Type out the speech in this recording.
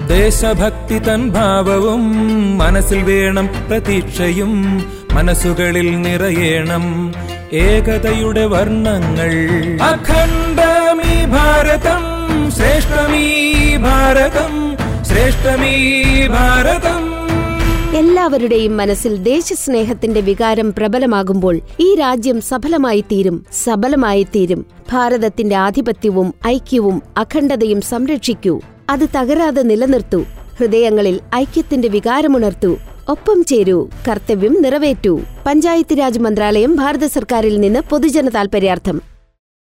ദേശഭക്തി തൻ ഭാവവും മനസ്സിൽ വേണം പ്രതീക്ഷയും മനസ്സുകളിൽ നിറയേണം ഏകതയുടെ വർണ്ണങ്ങൾ അഖണ്ഡമീ ഭാരതം ശ്രേഷ്ഠമീ ഭാരതം ശ്രേഷ്ഠമീ ഭാരതം എല്ലാവരുടെയും മനസ്സിൽ ദേശസ്നേഹത്തിന്റെ വികാരം പ്രബലമാകുമ്പോൾ ഈ രാജ്യം സഫലമായി തീരും സബലമായി തീരും ഭാരതത്തിന്റെ ആധിപത്യവും ഐക്യവും അഖണ്ഡതയും സംരക്ഷിക്കൂ അത് തകരാതെ നിലനിർത്തൂ ഹൃദയങ്ങളിൽ ഐക്യത്തിന്റെ വികാരമുണർത്തൂ ഒപ്പം ചേരൂ കർത്തവ്യം നിറവേറ്റൂ പഞ്ചായത്ത് രാജ് മന്ത്രാലയം ഭാരത സർക്കാരിൽ നിന്ന് പൊതുജന താൽപര്യാർത്ഥം